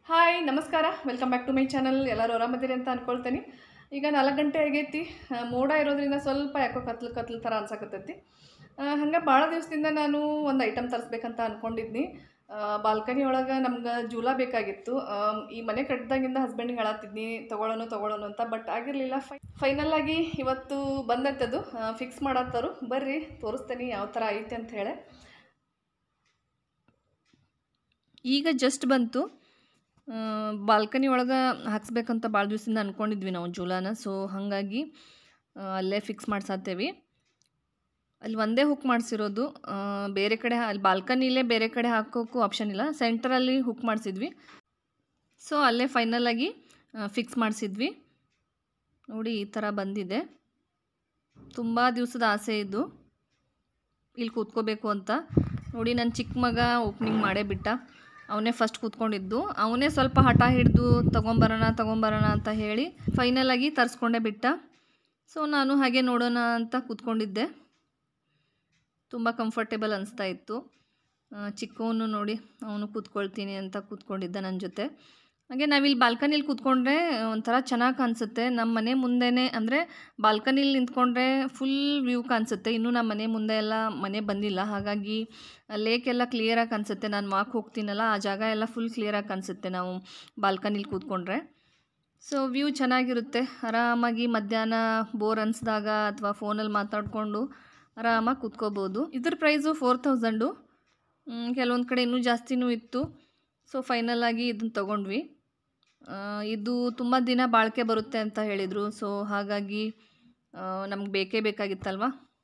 hi ನಮಸ್ಕಾರ welcome back to my channel ಎಲ್ಲರೂ ಆರಾಮದಿರಿ ಅಂತ ಅನ್ಕೊಳ್ತೀನಿ ಈಗ ನಾಲ್ಕು ಗಂಟೆ ಆಗೈತಿ ಆ, ಮೋಡ ಇರೋದ್ರಿಂದ ಸ್ವಲ್ಪ ಯಾಕೋ ಕತ್ಲು ಕತ್ಲು ಥರ ಅನ್ಸಕತ್ತೈತಿ ಹಂಗೆ ಭಾಳ ದಿವಸದಿಂದ ನಾನು ಒಂದು ಐಟಮ್ ತರಿಸ್ಬೇಕಂತ ಅಂದ್ಕೊಂಡಿದ್ನಿ ಬಾಲ್ಕನಿ ಒಳಗೆ ನಮ್ಗೆ ಜೂಲ ಬೇಕಾಗಿತ್ತು ಆ, ಈ ಮನೆ ಕಟ್ಟಿದಾಗಿಂದ ಹಸ್ಬೆಂಡ್ಗೆ ಹೇಳತ್ತಿದ್ನಿ ತೊಗೊಳ್ಳೋನು ತೊಗೊಳ್ಳೋನು ಅಂತ ಬಟ್ ಆಗಿರಲಿಲ್ಲ ಫೈ ಫೈನಲ್ ಆಗಿ ಇವತ್ತು ಬಂದತ್ತದು ಫಿಕ್ಸ್ ಮಾಡತ್ತಾರು ಬರ್ರಿ ತೋರಿಸ್ತೀನಿ ಯಾವ ಥರ ಐತೆ ಅಂತ ಹೇಳಿ ಈಗ ಜಸ್ಟ್ ಬಂತು ಬಾಲ್ಕನಿ ಒಳಗೆ ಹಾಕ್ಸ್ಬೇಕಂತ ಭಾಳ ದಿವಸದಿಂದ ಅಂದ್ಕೊಂಡಿದ್ವಿ ನಾವು ಜೂಲಾನ ಸೊ ಹಾಗಾಗಿ ಆ, ಅಲ್ಲೇ ಫಿಕ್ಸ್ ಮಾಡ್ಸತ್ತೇವಿ ಅಲ್ಲಿ ಒಂದೇ ಹುಕ್ ಮಾಡಿಸಿರೋದು ಬೇರೆ ಕಡೆ ಅಲ್ಲಿ ಬಾಲ್ಕನಿಲೇ ಬೇರೆ ಕಡೆ ಹಾಕೋಕ್ಕೂ ಆಪ್ಷನ್ ಇಲ್ಲ ಸೆಂಟ್ರಲ್ಲಿ ಹುಕ್ ಮಾಡಿಸಿದ್ವಿ ಸೊ ಅಲ್ಲೇ ಫೈನಲಾಗಿ ಫಿಕ್ಸ್ ಮಾಡಿಸಿದ್ವಿ ನೋಡಿ ಈ ಥರ ಬಂದಿದೆ ತುಂಬ ದಿವಸದ ಆಸೆ ಇದು ಇಲ್ಲಿ ಕೂತ್ಕೋಬೇಕು ಅಂತ ನೋಡಿ ನನ್ನ ಚಿಕ್ಕ ಮಗ ಓಪನಿಂಗ್ ಮಾಡೇ ಬಿಟ್ಟ ಅವನೇ ಫಸ್ಟ್ ಕೂತ್ಕೊಂಡಿದ್ದು ಅವನೇ ಸ್ವಲ್ಪ ಹಠ ಹಿಡಿದು ತೊಗೊಂಬರೋಣ ತೊಗೊಂಬರೋಣ ಅಂತ ಹೇಳಿ ಫೈನಲಾಗಿ ತರಿಸ್ಕೊಂಡೇ ಬಿಟ್ಟ ಸೊ ನಾನು ಹಾಗೆ ನೋಡೋಣ ಅಂತ ಕೂತ್ಕೊಂಡಿದ್ದೆ ತುಂಬ ಕಂಫರ್ಟೇಬಲ್ ಅನಿಸ್ತಾ ಇತ್ತು ಚಿಕ್ಕವನು ನೋಡಿ ಅವನು ಕೂತ್ಕೊಳ್ತೀನಿ ಅಂತ ಕೂತ್ಕೊಂಡಿದ್ದ ನನ್ನ ಜೊತೆ ಹಾಗೆ ನಾವಿಲ್ಲಿ ಬಾಲ್ಕನಿಲಿ ಕೂತ್ಕೊಂಡ್ರೆ ಒಂಥರ ಚೆನ್ನಾಗಿ ಕಾಣಿಸುತ್ತೆ ನಮ್ಮ ಮನೆ ಮುಂದೆನೇ ಅಂದರೆ ಬಾಲ್ಕನಿಲಿ ನಿಂತ್ಕೊಂಡ್ರೆ ಫುಲ್ ವ್ಯೂ ಕಾಣಿಸುತ್ತೆ ಇನ್ನೂ ನಮ್ಮ ಮನೆ ಮುಂದೆ ಎಲ್ಲ ಮನೆ ಬಂದಿಲ್ಲ ಹಾಗಾಗಿ ಲೇಕ್ ಎಲ್ಲ ಕ್ಲಿಯರಾಗಿ ಕಾಣಿಸುತ್ತೆ ನಾನು ವಾಕ್ ಹೋಗ್ತೀನಲ್ಲ ಆ ಜಾಗ ಎಲ್ಲ ಫುಲ್ ಕ್ಲಿಯರಾಗಿ ಕಾಣಿಸುತ್ತೆ ನಾವು ಬಾಲ್ಕನಿಲಿ ಕೂತ್ಕೊಂಡ್ರೆ ಸೊ ವ್ಯೂ ಚೆನ್ನಾಗಿರುತ್ತೆ ಆರಾಮಾಗಿ ಮಧ್ಯಾಹ್ನ ಬೋರ್ ಅನಿಸ್ದಾಗ ಅಥವಾ ಫೋನಲ್ಲಿ ಮಾತಾಡಿಕೊಂಡು ಆರಾಮಾಗಿ ಕೂತ್ಕೋಬೋದು ಇದ್ರ ಪ್ರೈಸು ಫೋರ್ ತೌಸಂಡು ಕೆಲವೊಂದು ಕಡೆ ಇನ್ನೂ ಜಾಸ್ತಿನೂ ಇತ್ತು ಸೊ ಫೈನಲ್ ಆಗಿ ಇದನ್ನು ತೊಗೊಂಡ್ವಿ ಆ, ಇದು ತುಂಬ ದಿನ ಬಾಳಿಕೆ ಬರುತ್ತೆ ಅಂತ ಹೇಳಿದರು ಸೊ ಹಾಗಾಗಿ ನಮ್ಗೆ ಬೇಕೇ ಬೇಕಾಗಿತ್ತಲ್ವ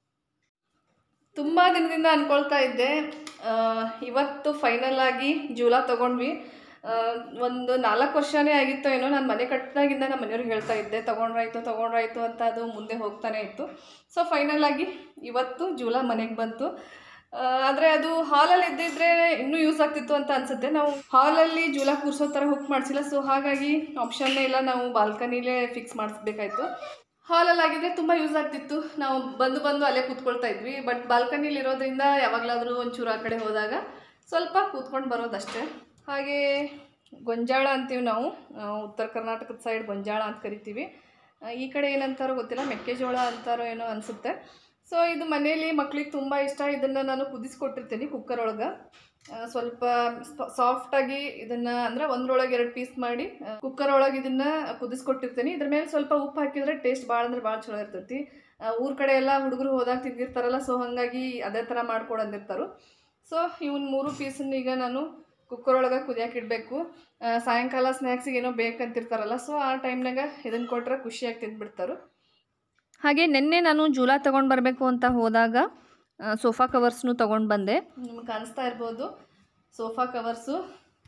ತುಂಬ ದಿನದಿಂದ ಅಂದ್ಕೊಳ್ತಾ ಇದ್ದೆ ಆ, ಇವತ್ತು ಫೈನಲ್ ಆಗಿ ಜೂಲ ತೊಗೊಂಡ್ವಿ ಆ, ಒಂದು ನಾಲ್ಕು ವರ್ಷನೇ ಆಗಿತ್ತು ಏನೋ ನಾನು ಮನೆ ಕಟ್ಟಿದಾಗಿಂದ ನಮ್ಮ ಮನೆಯವ್ರಿಗೆ ಹೇಳ್ತಾ ಇದ್ದೆ ತೊಗೊಂಡ್ರಾಯ್ತು ತೊಗೊಂಡ್ರಾಯ್ತು ಅಂತ ಅದು ಮುಂದೆ ಹೋಗ್ತಾನೆ ಇತ್ತು ಸೊ ಫೈನಲ್ ಆಗಿ ಇವತ್ತು ಜೂಲ ಮನೆಗೆ ಬಂತು ಆದರೆ ಅದು ಹಾಲಲ್ಲಿ ಇದ್ದಿದ್ರೆ ಇನ್ನೂ ಯೂಸ್ ಆಗ್ತಿತ್ತು ಅಂತ ಅನಿಸುತ್ತೆ ನಾವು ಹಾಲಲ್ಲಿ ಜೂಲ ಕೂರಿಸೋ ಥರ ಹುಕ್ ಮಾಡಿಸಿಲ್ಲ ಸೊ ಹಾಗಾಗಿ ಆಪ್ಷನ್ನೇ ಇಲ್ಲ ನಾವು ಬಾಲ್ಕನಿಲೇ ಫಿಕ್ಸ್ ಮಾಡಿಸ್ಬೇಕಾಯ್ತು ಹಾಲಲ್ಲಿ ಆಗಿದ್ರೆ ತುಂಬ ಯೂಸ್ ಆಗ್ತಿತ್ತು ನಾವು ಬಂದು ಬಂದು ಅಲ್ಲೇ ಕೂತ್ಕೊಳ್ತಾ ಇದ್ವಿ ಬಟ್ ಬಾಲ್ಕನಿಲಿ ಇರೋದ್ರಿಂದ ಯಾವಾಗಲಾದರೂ ಒಂಚೂರು ಆ ಕಡೆ ಹೋದಾಗ ಸ್ವಲ್ಪ ಕೂತ್ಕೊಂಡು ಬರೋದಷ್ಟೇ ಹಾಗೆ ಗೊಂಜಾಳ ಅಂತೀವಿ ನಾವು ಆ, ಉತ್ತರ ಕರ್ನಾಟಕದ ಸೈಡ್ ಗೊಂಜಾಳ ಅಂತ ಕರಿತೀವಿ ಆ, ಈ ಕಡೆ ಏನಂತಾರೋ ಗೊತ್ತಿಲ್ಲ ಮೆಕ್ಕೆಜೋಳ ಅಂತಾರೋ ಏನೋ ಅನಿಸುತ್ತೆ ಸೊ ಇದು ಮನೇಲಿ ಮಕ್ಳಿಗೆ ತುಂಬ ಇಷ್ಟ ಇದನ್ನು ನಾನು ಕುದಿಸ್ಕೊಟ್ಟಿರ್ತೀನಿ ಕುಕ್ಕರ್ ಒಳಗೆ ಸ್ವಲ್ಪ ಸಾಫ್ಟಾಗಿ ಇದನ್ನು ಅಂದರೆ ಒಂದ್ರೊಳಗೆ ಎರಡು ಪೀಸ್ ಮಾಡಿ ಕುಕ್ಕರ್ ಒಳಗೆ ಇದನ್ನು ಕುದಿಸ್ಕೊಟ್ಟಿರ್ತೀನಿ ಇದ್ರ ಮೇಲೆ ಸ್ವಲ್ಪ ಉಪ್ಪು ಹಾಕಿದರೆ ಟೇಸ್ಟ್ ಭಾಳ ಅಂದ್ರೆ ಭಾಳ ಚಲೋ ಇರ್ತೈತಿ ಊರ ಕಡೆ ಎಲ್ಲ ಹುಡುಗರು ಹೋದಾಗ ತಿಂದಿರ್ತಾರಲ್ಲ ಸೊ ಹಾಗಾಗಿ ಅದೇ ಥರ ಮಾಡ್ಕೊಡಂದಿರ್ತಾರೆ ಸೊ ಇವನ್ ಮೂರು ಪೀಸನ್ನ ಈಗ ನಾನು ಕುಕ್ಕರ್ ಒಳಗೆ ಕುದಿಯಕ್ಕೆ ಇಡಬೇಕು ಸಾಯಂಕಾಲ ಸ್ನ್ಯಾಕ್ಸಿಗೆ ಏನೋ ಬೇಕಂತಿರ್ತಾರಲ್ಲ ಸೊ ಆ ಟೈಮ್ನಾಗ ಇದನ್ನು ಕೊಟ್ರೆ ಖುಷಿಯಾಗಿ ತಿಂದ್ಬಿಡ್ತಾರೆ ಹಾಗೆ ನಿನ್ನೆ ನಾನು ಜೂಲ ತೊಗೊಂಡು ಬರಬೇಕು ಅಂತ ಹೋದಾಗ ಆ, ಸೋಫಾ ಕವರ್ಸ್ನು ತೊಗೊಂಡು ಬಂದೆ ನಿಮ್ಗೆ ಕಾಣಿಸ್ತಾ ಇರ್ಬೋದು ಸೋಫಾ ಕವರ್ಸು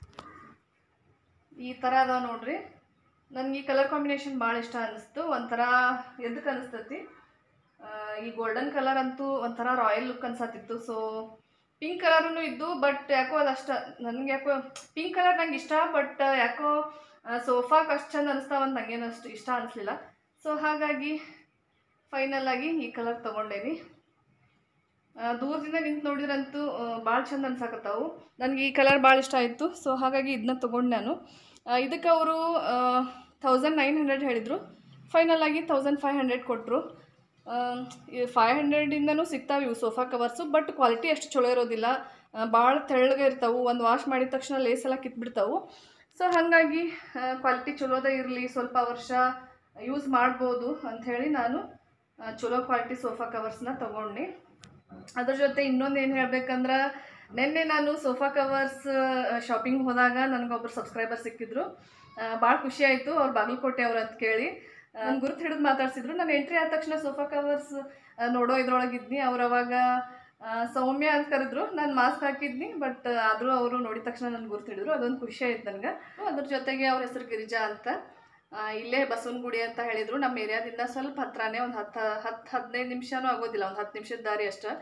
ಈ ಥರ ಅದಾವ ನೋಡ್ರಿ ನನಗೆ ಈ ಕಲರ್ ಕಾಂಬಿನೇಷನ್ ಭಾಳ ಇಷ್ಟ ಅನ್ನಿಸ್ತು ಒಂಥರ ಎದಕ್ಕೆ ಅನಿಸ್ತತಿ ಆ, ಈ ಗೋಲ್ಡನ್ ಕಲರ್ ಅಂತೂ ಒಂಥರ ರಾಯಲ್ ಲುಕ್ ಅನ್ಸತ್ತಿತ್ತು ಸೊ ಪಿಂಕ್ ಕಲರೂ ಇದ್ದು ಬಟ್ ಯಾಕೋ ಅದಷ್ಟ ನನಗೆ ಯಾಕೋ ಪಿಂಕ್ ಕಲರ್ ನಂಗೆ ಇಷ್ಟ ಬಟ್ ಯಾಕೋ ಸೋಫಾಕ್ಕೆ ಅಷ್ಟು ಚಂದ ಅನಿಸ್ತಾವಂತ ನನಗೇನು ಅಷ್ಟು ಇಷ್ಟ ಅನಿಸ್ಲಿಲ್ಲ ಸೊ ಹಾಗಾಗಿ ಫೈನಲ್ ಆಗಿ ಈ ಕಲರ್ ತೊಗೊಂಡೇನಿ ಆ, ದೂರದಿಂದ ನಿಂತು ನೋಡಿದ್ರಂತೂ ಭಾಳ ಚಂದ ಅನ್ಸಕತ್ತಾವು ನನಗೆ ಈ ಕಲರ್ ಭಾಳ ಇಷ್ಟ ಆಯಿತು ಸೊ ಹಾಗಾಗಿ ಇದನ್ನ ತೊಗೊಂಡು ನಾನು ಇದಕ್ಕೆ ಅವರು ತೌಸಂಡ್ ನೈನ್ ಹಂಡ್ರೆಡ್ ಹೇಳಿದರು ಫೈನಲ್ ಆಗಿ ತೌಸಂಡ್ ಫೈವ್ ಹಂಡ್ರೆಡ್ ಕೊಟ್ಟರು ಫೈವ್ ಹಂಡ್ರೆಡಿಂದನೂ ಸಿಗ್ತಾವೆ ಇವು ಸೋಫಾ ಕವರ್ಸು ಬಟ್ ಕ್ವಾಲಿಟಿ ಅಷ್ಟು ಚಲೋ ಇರೋದಿಲ್ಲ ಭಾಳ ತೆಳ್ಳಗೆ ಇರ್ತಾವೆ ಒಂದು ವಾಶ್ ಮಾಡಿದ ತಕ್ಷಣ ಲೇಸ್ ಎಲ್ಲ ಕಿತ್ಬಿಡ್ತಾವೆ ಸೊ ಹಾಗಾಗಿ ಕ್ವಾಲಿಟಿ ಚಲೋದೇ ಇರಲಿ ಸ್ವಲ್ಪ ವರ್ಷ ಯೂಸ್ ಮಾಡ್ಬೋದು ಅಂಥೇಳಿ ನಾನು ಆ, ಚಲೋ ಕ್ವಾಲಿಟಿ ಸೋಫಾ ಕವರ್ಸ್ನ ತೊಗೊಂಡು ಅದ್ರ ಜೊತೆ ಇನ್ನೊಂದು ಏನು ಹೇಳ್ಬೇಕಂದ್ರೆ ನಿನ್ನೆ ನಾನು ಸೋಫಾ ಕವರ್ಸ್ ಶಾಪಿಂಗ್ ಹೋದಾಗ ನನಗೊಬ್ಬರು ಸಬ್ಸ್ಕ್ರೈಬರ್ ಸಿಕ್ಕಿದ್ರು ಭಾಳ ಖುಷಿ ಆಯಿತು ಅವ್ರು ಬಾಗಲಕೋಟೆ ಅವ್ರು ಅಂತ ಕೇಳಿ ನನ್ನ ಗುರುತು ಹಿಡಿದು ಮಾತಾಡ್ಸಿದ್ರು ನಾನು ಎಂಟ್ರಿ ಆದ ತಕ್ಷಣ ಸೋಫಾ ಕವರ್ಸ್ ನೋಡೋ ಇದ್ರೊಳಗಿದ್ನಿ ಅವ್ರು ಅವಾಗ ಆ, ಸೌಮ್ಯ ಅಂತ ಕರೆದ್ರು ನಾನು ಮಾಸ್ಕ್ ಹಾಕಿದ್ನಿ ಬಟ್ ಆದರೂ ಅವರು ನೋಡಿದ ತಕ್ಷಣ ನನ್ನ ಗುರುತು ಹಿಡಿದ್ರು ಅದೊಂದು ಖುಷಿ ಆಯ್ತು ನನಗೆ ಅದ್ರ ಜೊತೆಗೆ ಅವ್ರ ಹೆಸರು ಗಿರಿಜಾ ಅಂತ ಆ, ಇಲ್ಲೇ ಬಸವನಗುಡಿ ಅಂತ ಹೇಳಿದರು ನಮ್ಮ ಏರಿಯಾದಿಂದ ಸ್ವಲ್ಪ ಹತ್ರನೇ ಒಂದು ಹತ್ತು ಹತ್ತು ಹದಿನೈದು ನಿಮಿಷನೂ ಆಗೋದಿಲ್ಲ ಒಂದು ಹತ್ತು ನಿಮಿಷದ ದಾರಿ ಅಷ್ಟೇ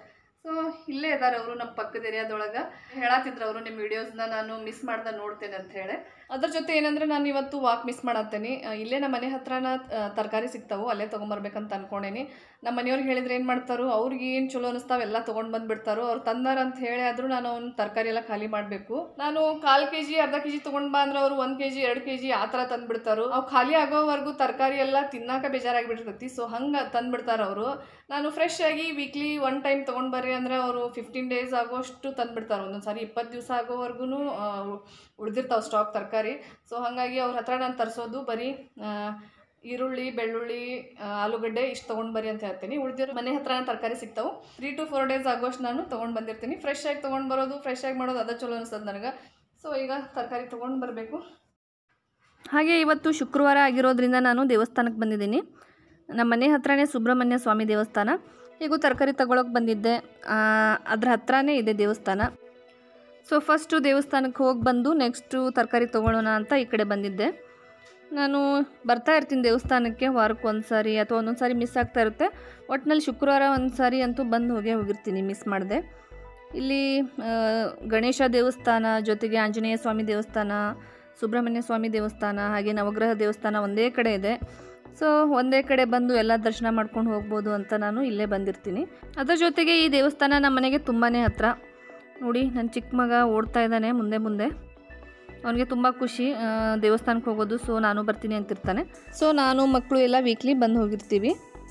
ಸೊ ಇಲ್ಲೇ ಇದ್ದಾರೆ ಅವರು ನಮ್ಮ ಪಕ್ಕದ ಏರಿಯಾದೊಳಗೆ ಹೇಳತ್ತಿದ್ರು ಅವರು ನಿಮ್ಮ ವಿಡಿಯೋಸ್ನ ನಾನು ಮಿಸ್ ಮಾಡ್ದೆ ನೋಡ್ತೇನೆ ಅಂತ ಹೇಳಿ ಅದ್ರ ಜೊತೆ ಏನಂದ್ರೆ ನಾನು ಇವತ್ತು ವಾಕ್ ಮಿಸ್ ಮಾಡತ್ತೇನೆ ಆ, ಇಲ್ಲೇ ನಮ್ಮ ಮನೆ ಹತ್ರನ ತರಕಾರಿ ಸಿಗ್ತಾವು ಅಲ್ಲೇ ತೊಗೊಂಬರ್ಬೇಕಂತ ಅನ್ಕೊಂಡೇನಿ ನಮ್ಮ ಮನೆಯವ್ರಿಗೆ ಹೇಳಿದ್ರೆ ಏನು ಮಾಡ್ತಾರೋ ಅವ್ರಿಗೆ ಏನು ಚಲೋ ಅನಿಸ್ತಾವ ಎಲ್ಲ ತೊಗೊಂಡು ಬಂದ್ಬಿಡ್ತಾರೋ ಅವ್ರು ತಂದಾರ ಅಂತ ಹೇಳಿ ಆದರೂ ನಾನು ಅವ್ನ ತರಕಾರಿ ಎಲ್ಲ ಖಾಲಿ ಮಾಡಬೇಕು ನಾನು ಕಾಲು ಕೆ ಜಿ ಅರ್ಧ ಕೆ ಜಿ ತೊಗೊಂಡು ಬಾ ಅಂದ್ರೆ ಅವರು ಒಂದು ಕೆ ಜಿ ಎರಡು ಕೆ ಜಿ ಆ ಥರ ತಂದುಬಿಡ್ತಾರೋ ಅವು ಖಾಲಿ ಆಗೋವರೆಗೂ ತರಕಾರಿ ಎಲ್ಲ ತಿನ್ನಾಕ ಬೇಜಾರಾಗಿಬಿಟ್ಟಿರ್ತೈತಿ ಸೊ ಹಂಗೆ ತಂದುಬಿಡ್ತಾರೆ ಅವರು ನಾನು ಫ್ರೆಶ್ ಆಗಿ ವೀಕ್ಲಿ ಒನ್ ಟೈಮ್ ತೊಗೊಂಡು ಬರ್ರಿ ಅಂದ್ರೆ ಅವರು ಫಿಫ್ಟೀನ್ ಡೇಸ್ ಆಗೋಷ್ಟು ತಂದುಬಿಡ್ತಾರೆ ಒಂದೊಂದು ಸಾರಿ ಇಪ್ಪತ್ತು ದಿವಸ ಆಗೋವರೆಗೂ ಉಳಿದಿರ್ತಾವೆ ಸ್ಟಾಕ್ ತರಕಾರಿ ಸೊ ಹಾಗಾಗಿ ಅವ್ರ ಹತ್ರ ನಾನು ತರಿಸೋದು ಬರೀ ಆ, ಈರುಳ್ಳಿ ಬೆಳ್ಳುಳ್ಳಿ ಆ, ಆಲೂಗಡ್ಡೆ ಇಷ್ಟು ತೊಗೊಂಡು ಬರ್ರಿ ಅಂತ ಹೇಳ್ತೀನಿ ಉಳಿದಿರೋ ಮನೆ ಹತ್ರ ತರಕಾರಿ ಸಿಗ್ತಾವೆ ತ್ರೀ ಟು ಫೋರ್ ಡೇಸ್ ಆಗೋಷ್ಟು ನಾನು ತೊಗೊಂಡು ಬಂದಿರ್ತೀನಿ ಫ್ರೆಶ್ ಆಗಿ ತೊಗೊಂಡು ಬರೋದು ಫ್ರೆಶ್ ಆಗಿ ಮಾಡೋದು ಅದ ಚಲೋ ಅನ್ಸೋದು ನನಗೆ ಸೊ ಈಗ ತರಕಾರಿ ತೊಗೊಂಡು ಬರಬೇಕು ಹಾಗೆ ಇವತ್ತು ಶುಕ್ರವಾರ ಆಗಿರೋದ್ರಿಂದ ನಾನು ದೇವಸ್ಥಾನಕ್ಕೆ ಬಂದಿದ್ದೀನಿ ನಮ್ಮ ಮನೆ ಹತ್ರನೇ ಸುಬ್ರಹ್ಮಣ್ಯ ಸ್ವಾಮಿ ದೇವಸ್ಥಾನ ಹೀಗೂ ತರಕಾರಿ ತಗೊಳಕ್ಕೆ ಬಂದಿದ್ದೆ ಆ, ಅದ್ರ ಹತ್ರನೇ ಇದೆ ದೇವಸ್ಥಾನ ಸೊ ಫಸ್ಟು ದೇವಸ್ಥಾನಕ್ಕೆ ಹೋಗಿ ಬಂದು ನೆಕ್ಸ್ಟು ತರಕಾರಿ ತೊಗೊಳ್ಳೋಣ ಅಂತ ಈ ಕಡೆ ಬಂದಿದ್ದೆ ನಾನು ಬರ್ತಾ ಇರ್ತೀನಿ ದೇವಸ್ಥಾನಕ್ಕೆ ವಾರಕ್ಕೆ ಒಂದು ಸಾರಿ ಅಥವಾ ಒಂದೊಂದು ಸಾರಿ ಮಿಸ್ ಆಗ್ತಾ ಇರುತ್ತೆ ಒಟ್ಟಿನಲ್ಲಿ ಶುಕ್ರವಾರ ಒಂದು ಸಾರಿ ಅಂತೂ ಬಂದು ಹೋಗೇ ಹೋಗಿರ್ತೀನಿ ಮಿಸ್ ಮಾಡಿದೆ ಇಲ್ಲಿ ಆ, ಗಣೇಶ ದೇವಸ್ಥಾನ ಜೊತೆಗೆ ಆಂಜನೇಯ ಸ್ವಾಮಿ ದೇವಸ್ಥಾನ ಸುಬ್ರಹ್ಮಣ್ಯ ಸ್ವಾಮಿ ದೇವಸ್ಥಾನ ಹಾಗೆ ನವಗ್ರಹ ದೇವಸ್ಥಾನ ಒಂದೇ ಕಡೆ ಇದೆ ಸೊ ಒಂದೇ ಕಡೆ ಬಂದು ಎಲ್ಲ ದರ್ಶನ ಮಾಡ್ಕೊಂಡು ಹೋಗ್ಬೋದು ಅಂತ ನಾನು ಇಲ್ಲೇ ಬಂದಿರ್ತೀನಿ ಅದರ ಜೊತೆಗೆ ಈ ದೇವಸ್ಥಾನ ನಮ್ಮ ಮನೆಗೆ ತುಂಬಾ ಹತ್ರ ನೋಡಿ ನನ್ನ ಚಿಕ್ಕ ಮಗ ಓಡ್ತಾ ಇದ್ದಾನೆ ಮುಂದೆ ಮುಂದೆ ಅವನಿಗೆ ತುಂಬ ಖುಷಿ ಆ, ದೇವಸ್ಥಾನಕ್ಕೆ ಹೋಗೋದು ಸೊ ನಾನು ಬರ್ತೀನಿ ಅಂತಿರ್ತಾನೆ ಸೊ ನಾನು ಮಕ್ಕಳು ಎಲ್ಲ ವೀಕ್ಲಿ ಬಂದು ಹೋಗಿರ್ತೀವಿ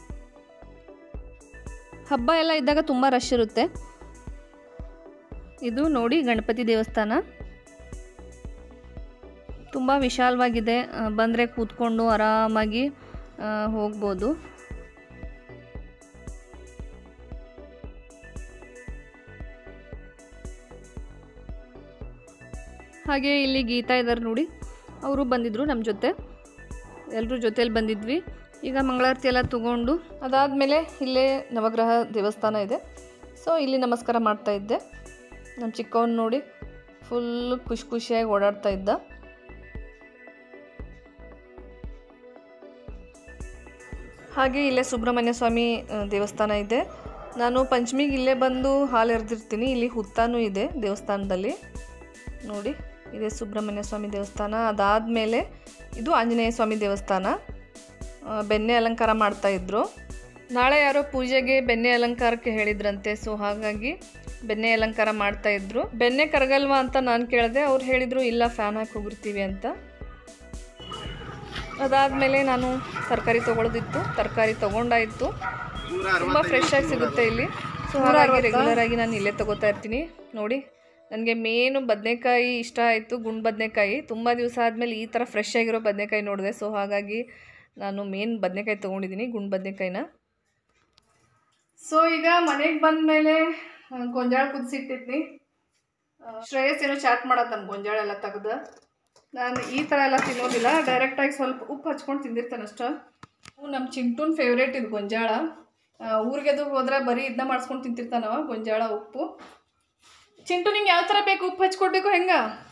ಹಬ್ಬ ಎಲ್ಲ ಇದ್ದಾಗ ತುಂಬ ರಶ್ ಇರುತ್ತೆ ಇದು ನೋಡಿ ಗಣಪತಿ ದೇವಸ್ಥಾನ ತುಂಬ ವಿಶಾಲವಾಗಿದೆ ಬಂದರೆ ಕೂತ್ಕೊಂಡು ಆರಾಮಾಗಿ ಆ, ಹೋಗ್ಬೋದು ಹಾಗೆ ಇಲ್ಲಿ ಗೀತಾ ಇದ್ದಾರೆ ನೋಡಿ ಅವರು ಬಂದಿದ್ದರು ನಮ್ಮ ಜೊತೆ ಎಲ್ಲರೂ ಜೊತೆಯಲ್ಲಿ ಬಂದಿದ್ವಿ ಈಗ ಮಂಗಳಾರತಿ ಎಲ್ಲ ತಗೊಂಡು ಅದಾದಮೇಲೆ ಇಲ್ಲೇ ನವಗ್ರಹ ದೇವಸ್ಥಾನ ಇದೆ ಸೊ ಇಲ್ಲಿ ನಮಸ್ಕಾರ ಮಾಡ್ತಾ ಇದ್ದೆ ನಮ್ಮ ಚಿಕ್ಕವನು ನೋಡಿ ಫುಲ್ ಖುಷಿ ಖುಷಿಯಾಗಿ ಓಡಾಡ್ತಾ ಇದ್ದ ಹಾಗೆ ಇಲ್ಲೇ ಸುಬ್ರಹ್ಮಣ್ಯ ಸ್ವಾಮಿ ಆ, ದೇವಸ್ಥಾನ ಇದೆ ನಾನು ಪಂಚಮಿಗೆ ಇಲ್ಲೇ ಬಂದು ಹಾಲು ಎರೆದಿರ್ತೀನಿ ಇಲ್ಲಿ ಹುತ್ತಾನೂ ಇದೆ ದೇವಸ್ಥಾನದಲ್ಲಿ ನೋಡಿ ಇದೆ ಸುಬ್ರಹ್ಮಣ್ಯ ಸ್ವಾಮಿ ದೇವಸ್ಥಾನ ಅದಾದಮೇಲೆ ಇದು ಆಂಜನೇಯ ಸ್ವಾಮಿ ದೇವಸ್ಥಾನ ಆ, ಬೆಣ್ಣೆ ಅಲಂಕಾರ ಮಾಡ್ತಾಯಿದ್ರು ನಾಳೆ ಯಾರೋ ಪೂಜೆಗೆ ಬೆಣ್ಣೆ ಅಲಂಕಾರಕ್ಕೆ ಹೇಳಿದ್ರಂತೆ ಸೊ ಹಾಗಾಗಿ ಬೆಣ್ಣೆ ಅಲಂಕಾರ ಮಾಡ್ತಾಯಿದ್ರು ಬೆಣ್ಣೆ ಕರಗಲ್ವಾ ಅಂತ ನಾನು ಕೇಳಿದೆ ಅವ್ರು ಹೇಳಿದರು ಇಲ್ಲ ಫ್ಯಾನ್ ಹಾಕಿ ಹೋಗಿರ್ತೀವಿ ಅಂತ ಅದಾದಮೇಲೆ ನಾನು ತರಕಾರಿ ತೊಗೊಳೋದಿತ್ತು ತರಕಾರಿ ತೊಗೊಂಡಾಯಿತು ತುಂಬ ಫ್ರೆಶ್ ಆಗಿ ಸಿಗುತ್ತೆ ಇಲ್ಲಿ ಸೊ ಹಾಗಾಗಿ ರೆಗ್ಯುಲರ್ ಆಗಿ ನಾನು ಇಲ್ಲೇ ತೊಗೋತಾ ಇರ್ತೀನಿ ನೋಡಿ ನನಗೆ ಮೇನು ಬದನೆಕಾಯಿ ಇಷ್ಟ ಆಯಿತು ಗುಂಡು ಬದನೆಕಾಯಿ ತುಂಬ ದಿವಸ ಆದಮೇಲೆ ಈ ಥರ ಫ್ರೆಶ್ ಆಗಿರೋ ಬದನೆಕಾಯಿ ನೋಡಿದೆ ಸೊ ಹಾಗಾಗಿ ನಾನು ಮೇನ್ ಬದನೆಕಾಯಿ ತೊಗೊಂಡಿದ್ದೀನಿ ಗುಂಡು ಬದನೆಕಾಯಿನ ಸೊ ಈಗ ಮನೆಗೆ ಬಂದಮೇಲೆ ಗೊಂಜಾಳ ಕುದಿಸಿಟ್ಟಿದ್ನಿ ಶ್ರೇಯಸ್ ಏನೋ ಚಾಟ್ ಮಾಡತ್ತಾನ ಗೊಂಜಾಳ ಎಲ್ಲ ತೆಗ್ದು ನಾನು ಈ ಥರ ಎಲ್ಲ ತಿನ್ನೋದಿಲ್ಲ ಡೈರೆಕ್ಟಾಗಿ ಸ್ವಲ್ಪ ಉಪ್ಪು ಹಚ್ಕೊಂಡು ತಿಂದಿರ್ತೇನೆ ಅಷ್ಟ ನಮ್ಮ ಚಿಂಟೂನ್ ಫೇವ್ರೇಟ್ ಇದು ಗೊಂಜಾಳ ಊರಿಗೆ ಅದು ಹೋದ್ರೆ ಬರೀ ಇದನ್ನ ಮಾಡಿಸ್ಕೊಂಡು ತಿಂತಿರ್ತಾನವ ಗೊಂಜಾಳ ಉಪ್ಪು ಚಿಂಟು ನಿಂಗೆ ಯಾವ ಥರ ಬೇಕು ಉಪ್ಪು ಹಚ್ಕೊಡ್ಬೇಕು ಹೆಂಗ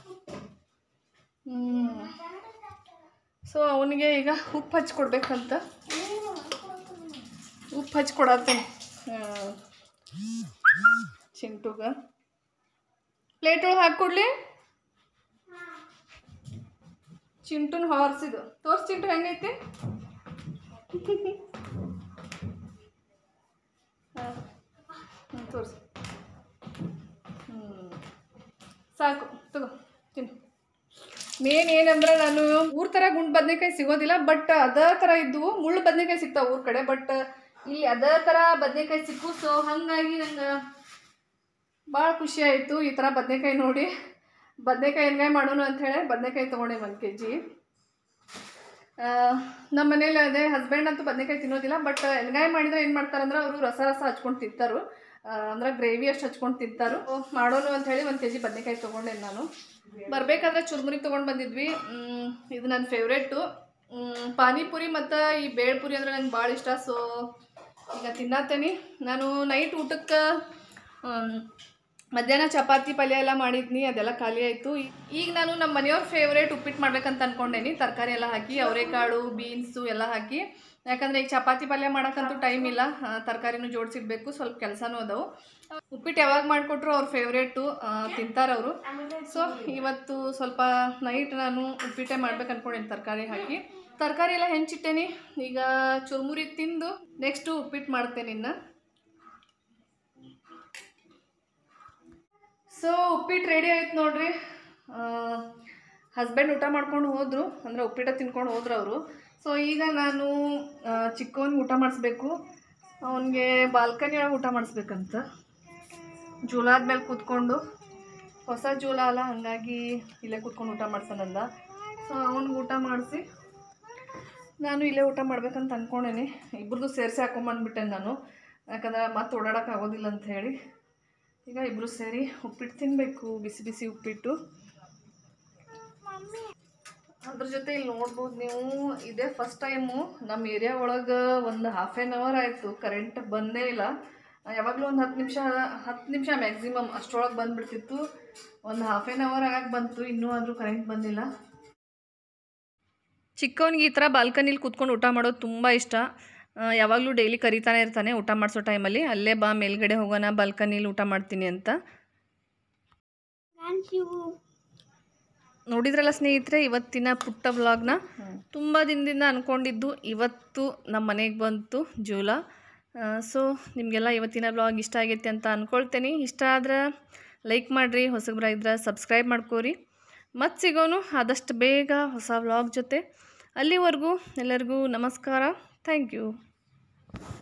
ಹ್ಞೂ ಸೊ ಅವನಿಗೆ ಈಗ ಉಪ್ಪು ಹಚ್ಕೊಡ್ಬೇಕಂತ ಉಪ್ಪು ಹಚ್ಕೊಡತ್ತೇನೆ ಚಿಂಟುಗ ಪ್ಲೇಟ್ ಒಳಗೆ ಹಾಕ್ಕೊಡ್ಲಿ ಚಿಂಟುನ್ ಹಾರ್ಸಿದು ತೋರ್ಸ್ ಚಿಂಟು ಹೆಂಗೈತಿ ತೋರ್ಸು ಹ್ಞೂ ಸಾಕು ತಗೋ ತಿನ್ನು ಮೇನ್ ಏನಂದ್ರೆ ನಾನು ಊರ್ ಥರ ಗುಂಡು ಬದನೆಕಾಯಿ ಸಿಗೋದಿಲ್ಲ ಬಟ್ ಅದೇ ಥರ ಇದ್ವು ಮುಳ್ಳು ಬದನೆಕಾಯಿ ಸಿಗ್ತಾವೆ ಊರ ಕಡೆ ಬಟ್ ಇಲ್ಲಿ ಅದೇ ಥರ ಬದನೆಕಾಯಿ ಸಿಕ್ಕು ಸೊ ಹಾಗಾಗಿ ನಂಗೆ ಭಾಳ ಖುಷಿ ಆಯಿತು ಈ ಥರ ಬದನೆಕಾಯಿ ನೋಡಿ ಬದನೆಕಾಯಿ ಎಣ್ಗಾಯಿ ಮಾಡೋಣ ಅಂತ ಹೇಳಿ ಬದನೆಕಾಯಿ ತೊಗೊಂಡೆ ಒಂದು ಕೆ ಜಿ ನಮ್ಮ ಮನೇಲಿ ಅದೇ ಹಸ್ಬೆಂಡ್ ಅಂತೂ ಬದನೆಕಾಯಿ ತಿನ್ನೋದಿಲ್ಲ ಬಟ್ ಎಣ್ಗಾಯಿ ಮಾಡಿದ್ರೆ ಏನು ಮಾಡ್ತಾರಂದ್ರೆ ಅವರು ರಸ ರಸ ಹಚ್ಕೊಂಡು ತಿಂತಾರು ಆ, ಅಂದ್ರೆ ಗ್ರೇವಿ ಅಷ್ಟು ಹಚ್ಕೊಂಡು ತಿಂತಾರು ಓ, ಮಾಡೋಣ ಅಂತ ಹೇಳಿ ಒಂದು ಕೆ ಜಿ ಬದನೆಕಾಯಿ ತೊಗೊಂಡೆ ನಾನು ಬರಬೇಕಾದ್ರೆ ಚುರುಮುರಿ ತೊಗೊಂಡು ಬಂದಿದ್ವಿ ಮ್, ಇದು ನನ್ನ ಫೇವ್ರೇಟು ಪಾನಿಪುರಿ ಮತ್ತು ಈ ಬೇಳ್ಪುರಿ ಅಂದ್ರೆ ನಂಗೆ ಭಾಳ ಇಷ್ಟ ಸೊ ಈಗ ತಿನ್ನತ್ತೇನೆ ನಾನು ನೈಟ್ ಊಟಕ್ಕೆ ಆಮ್, ಮಧ್ಯಾಹ್ನ ಚಪಾತಿ ಪಲ್ಯ ಎಲ್ಲ ಮಾಡಿದ್ನಿ ಅದೆಲ್ಲ ಖಾಲಿ ಆಯಿತು ಈಗ ನಾನು ನಮ್ಮ ಮನೆಯವ್ರ ಫೇವ್ರೇಟ್ ಉಪ್ಪಿಟ್ಟು ಮಾಡ್ಬೇಕಂತ ಅನ್ಕೊಂಡೇನಿ ತರಕಾರಿ ಎಲ್ಲ ಹಾಕಿ ಅವರೆಕಾಳು ಬೀನ್ಸು ಎಲ್ಲ ಹಾಕಿ ಯಾಕಂದರೆ ಈಗ ಚಪಾತಿ ಪಲ್ಯ ಮಾಡೋಕ್ಕಂತೂ ಟೈಮ್ ಇಲ್ಲ ತರಕಾರಿನೂ ಜೋಡಿಸಿಡ್ಬೇಕು ಸ್ವಲ್ಪ ಕೆಲಸನೂ ಅದಾವು ಉಪ್ಪಿಟ್ಟು ಯಾವಾಗ ಮಾಡಿಕೊಟ್ರು ಅವ್ರ ಫೇವ್ರೇಟು ತಿಂತಾರೆ ಅವರು ಸೊ ಇವತ್ತು ಸ್ವಲ್ಪ ನೈಟ್ ನಾನು ಉಪ್ಪಿಟ್ಟೆ ಮಾಡ್ಬೇಕು ಅನ್ಕೊಂಡೇನಿ ತರಕಾರಿ ಹಾಕಿ ತರಕಾರಿ ಎಲ್ಲ ಹೆಂಚಿಟ್ಟೇನಿ ಈಗ ಚುರುಮುರಿ ತಿಂದು ನೆಕ್ಸ್ಟು ಉಪ್ಪಿಟ್ಟು ಮಾಡ್ತೇನೆ ಇನ್ನು ಸೊ ಉಪ್ಪಿಟ್ಟು ರೆಡಿ ಆಯ್ತು ನೋಡ್ರಿ ಹಸ್ಬೆಂಡ್ ಊಟ ಮಾಡ್ಕೊಂಡು ಹೋದರು ಅಂದರೆ ಉಪ್ಪಿಟ್ಟ ತಿನ್ಕೊಂಡು ಹೋದ್ರು ಅವರು ಸೊ ಈಗ ನಾನು ಚಿಕ್ಕವನಿಗೆ ಊಟ ಮಾಡಿಸ್ಬೇಕು ಅವನಿಗೆ ಬಾಲ್ಕನಿ ಒಳಗೆ ಊಟ ಮಾಡಿಸ್ಬೇಕಂತ ಜೂಲಾದ ಮೇಲೆ ಕೂತ್ಕೊಂಡು ಹೊಸ ಜೂಲ ಅಲ್ಲ ಹಾಗಾಗಿ ಇಲ್ಲೇ ಕೂತ್ಕೊಂಡು ಊಟ ಮಾಡ್ತಾನಂದ ಸೊ ಅವ್ನಿಗೆ ಊಟ ಮಾಡಿಸಿ ನಾನು ಇಲ್ಲೇ ಊಟ ಮಾಡ್ಬೇಕಂತ ಅಂದ್ಕೊಂಡೇನಿ ಇಬ್ರದ್ದು ಸೇರಿಸಿ ಹಾಕೊಂಬಂದ್ಬಿಟ್ಟೆ ನಾನು ಯಾಕಂದ್ರೆ ಮತ್ತೆ ಓಡಾಡೋಕೆ ಆಗೋದಿಲ್ಲ ಅಂತ ಹೇಳಿ ಈಗ ಇಬ್ಬರು ಸೇರಿ ಉಪ್ಪಿಟ್ಟು ತಿನ್ನಬೇಕು ಬಿಸಿ ಬಿಸಿ ಉಪ್ಪಿಟ್ಟು ಅದ್ರ ಜೊತೆ ಇಲ್ಲಿ ನೋಡ್ಬೋದು ನೀವು ಇದೇ ಫಸ್ಟ್ ಟೈಮು ನಮ್ಮ ಏರಿಯಾ ಒಳಗೆ ಒಂದು ಹಾಫ್ ಆ್ಯನ್ ಅವರ್ ಆಯಿತು ಕರೆಂಟ್ ಬಂದೇ ಇಲ್ಲ ಯಾವಾಗಲೂ ಒಂದು ಹತ್ತು ನಿಮಿಷ ಹತ್ತು ನಿಮಿಷ ಮ್ಯಾಕ್ಸಿಮಮ್ ಅಷ್ಟರೊಳಗೆ ಬಂದುಬಿಡ್ತಿತ್ತು ಒಂದು ಹಾಫ್ ಆ್ಯನ್ ಅವರ್ ಆಗಿ ಬಂತು ಇನ್ನೂ ಆದರೂ ಕರೆಂಟ್ ಬಂದಿಲ್ಲ ಚಿಕ್ಕವನಿಗೆ ಈ ಥರ ಬಾಲ್ಕನಿಲಿ ಕೂತ್ಕೊಂಡು ಊಟ ಮಾಡೋದು ತುಂಬ ಇಷ್ಟ ಯಾವಾಗಲೂ ಡೈಲಿ ಕರಿತಾನೆ ಇರ್ತಾನೆ ಊಟ ಮಾಡಿಸೋ ಟೈಮಲ್ಲಿ ಅಲ್ಲೇ ಬಾ ಮೇಲ್ಗಡೆ ಹೋಗೋಣ ಬಾಲ್ಕನಿಲಿ ಊಟ ಮಾಡ್ತೀನಿ ಅಂತ ನೋಡಿದ್ರಲ್ಲ ಸ್ನೇಹಿತರೆ ಇವತ್ತಿನ ಪುಟ್ಟ ವ್ಲಾಗ್ನ ತುಂಬ ದಿನದಿಂದ ಅಂದ್ಕೊಂಡಿದ್ದು ಇವತ್ತು ನಮ್ಮ ಮನೆಗೆ ಬಂತು ಜೂಲ ಸೊ ನಿಮಗೆಲ್ಲ ಇವತ್ತಿನ ವ್ಲಾಗ್ ಇಷ್ಟ ಆಗೈತೆ ಅಂತ ಅಂದ್ಕೊಳ್ತೇನೆ ಇಷ್ಟ ಆದ್ರೆ ಲೈಕ್ ಮಾಡಿರಿ ಹೊಸಬ್ರ ಇದ್ರೆ ಸಬ್ಸ್ಕ್ರೈಬ್ ಮಾಡ್ಕೋರಿ ಮತ್ತೆ ಸಿಗೋನು ಆದಷ್ಟು ಬೇಗ ಹೊಸ ವ್ಲಾಗ್ ಜೊತೆ ಅಲ್ಲಿವರೆಗೂ ಎಲ್ಲರಿಗೂ ನಮಸ್ಕಾರ ಥ್ಯಾಂಕ್ ಯು